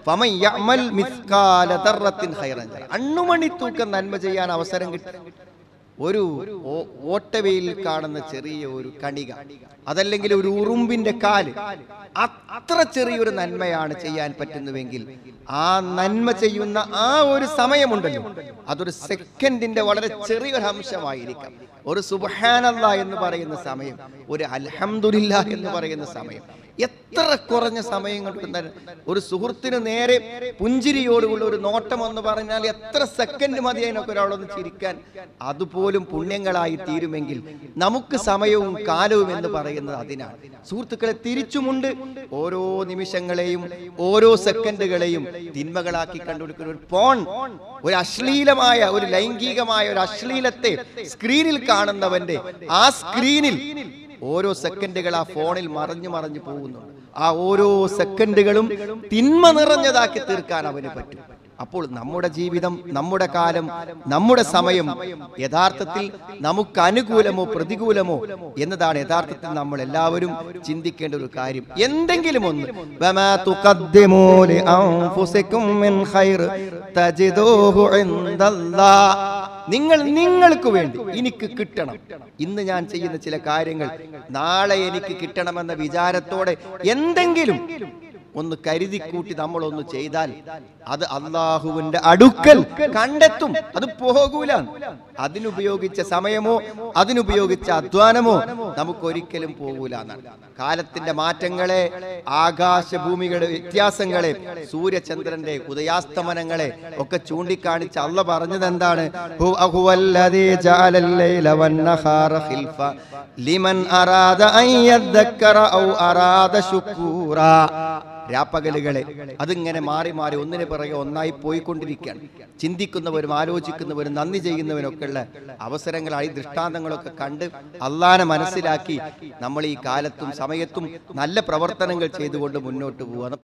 ഫമൻ യഅമൽ മിസ്കാല ദർറത്തിൻ ഖൈറൻ യറ. അണ്ണുമണി തൂക്കം നന്മ ചെയ്യാൻ അവസരം കിട്ടി ഒരു ഓ- ഓട്ടവെയിൽ കാണുന്ന ചെറിയ ഒരു കണിക അതല്ലെങ്കിൽ ഒരു ഉറുമ്പിന്റെ കാല് അത്ര ചെറിയൊരു നന്മയാണ് ചെയ്യാൻ പറ്റുന്നുവെങ്കിൽ ആ നന്മ ചെയ്യുന്ന ആ ഒരു സമയമുണ്ടല്ലോ അതൊരു സെക്കൻഡിന്റെ വളരെ ചെറിയൊരു അംശമായിരിക്കാം ഒരു സുബഹാനല്ല എന്ന് പറയുന്ന സമയം ഒരു അൽഹംദുലില്ല എന്ന് പറയുന്ന സമയം എത്ര കുറഞ്ഞ സമയം കൊണ്ട് ന- ഒരു സുഹൃത്തിന് നേരെ പുഞ്ചിരിയോടുള്ള ഒരു നോട്ടം എന്ന് പറഞ്ഞാൽ എത്ര സെക്കൻഡ് മതി അതിനൊക്കെ ഒരാളൊന്ന് ചിരിക്കാൻ അതുപോലും പുണ്യങ്ങളായി തീരുമെങ്കിൽ നമുക്ക് സമയവും കാലവും എന്ന് പറയുന്നത് അതിനാണ് സുഹൃത്തുക്കളെ തിരിച്ചുമുണ്ട് ഓരോ നിമിഷങ്ങളെയും ഓരോ സെക്കൻഡുകളെയും തിന്മകളാക്കി കണ്ടുപിടിക്കുന്ന ഒരു ഫോൺ ഒരു അശ്ലീലമായ ഒരു ലൈംഗികമായ ഒരു അശ്ലീലത്തെ സ്ക്രീനിൽ കാണുന്നവന്റെ ആ സ്ക്രീനിൽ ഓരോ സെക്കൻഡുകൾ ആ ഫോണിൽ മറഞ്ഞു മറഞ്ഞു പോകുന്നുണ്ട് ആ ഓരോ സെക്കൻഡുകളും തിന്മ നിറഞ്ഞതാക്കി തീർക്കാൻ അവന് പറ്റും അപ്പോൾ നമ്മുടെ ജീവിതം നമ്മുടെ കാലം നമ്മുടെ സമയം യഥാർത്ഥത്തിൽ നമുക്ക് അനുകൂലമോ പ്രതികൂലമോ എന്നതാണ് യഥാർത്ഥത്തിൽ നമ്മൾ എല്ലാവരും ചിന്തിക്കേണ്ട ഒരു കാര്യം എന്തെങ്കിലും ഒന്ന് വമാ തുഖദ്ദിമൂ ലിഅൻഫുസികും മിൻ ഖൈർ തജിദൂഹു ഇൻദല്ലാഹ്. നിങ്ങൾ നിങ്ങൾക്ക് വേണ്ടി എനിക്ക് കിട്ടണം ഇന്ന് ഞാൻ ചെയ്യുന്ന ചില കാര്യങ്ങൾ നാളെ എനിക്ക് കിട്ടണമെന്ന വിചാരത്തോടെ എന്തെങ്കിലും ഒന്ന് കരുതി കൂട്ടി നമ്മൾ ഒന്ന് ചെയ്താൽ അത് അള്ളാഹുവിന്റെ അടുക്കൽ കണ്ടെത്തും അത് പോകൂല അതിനുപയോഗിച്ച സമയമോ അതിനുപയോഗിച്ച അധ്വാനമോ നമുക്ക് ഒരിക്കലും പോകൂല എന്നാണ് കാലത്തിന്റെ മാറ്റങ്ങളെ ആകാശഭൂമികളുടെ വ്യത്യാസങ്ങളെ സൂര്യചന്ദ്രന്റെ ഉദയാസ്തമനങ്ങളെ ഒക്കെ ചൂണ്ടിക്കാണിച്ച് അള്ള പറഞ്ഞത് എന്താണ് ഹു- ഹുവല്ലദീ ജഅലൽ ലൈല വന്നഹാറ ഖിൽഫ ലിമൻ അറാദ അൻ യദ്ദക്കറ ഔ അറാദ ശുക്കൂറാ രാപ്പകലുകളെ അതിങ്ങനെ മാറി മാറി ഒന്നിന് പിറകെ ഒന്നായി പോയിക്കൊണ്ടിരിക്കുകയാണ് ചിന്തിക്കുന്നവരും ആലോചിക്കുന്നവരും നന്ദി ചെയ്യുന്നവരൊക്കെയുള്ള അവസരങ്ങളായി ദൃഷ്ടാന്തങ്ങളൊക്കെ കണ്ട് അള്ളാനെ മനസ്സിലാക്കി നമ്മൾ ഈ കാലത്തും സമയത്തും നല്ല പ്രവർത്തനങ്ങൾ ചെയ്തുകൊണ്ട് മുന്നോട്ട് പോവുക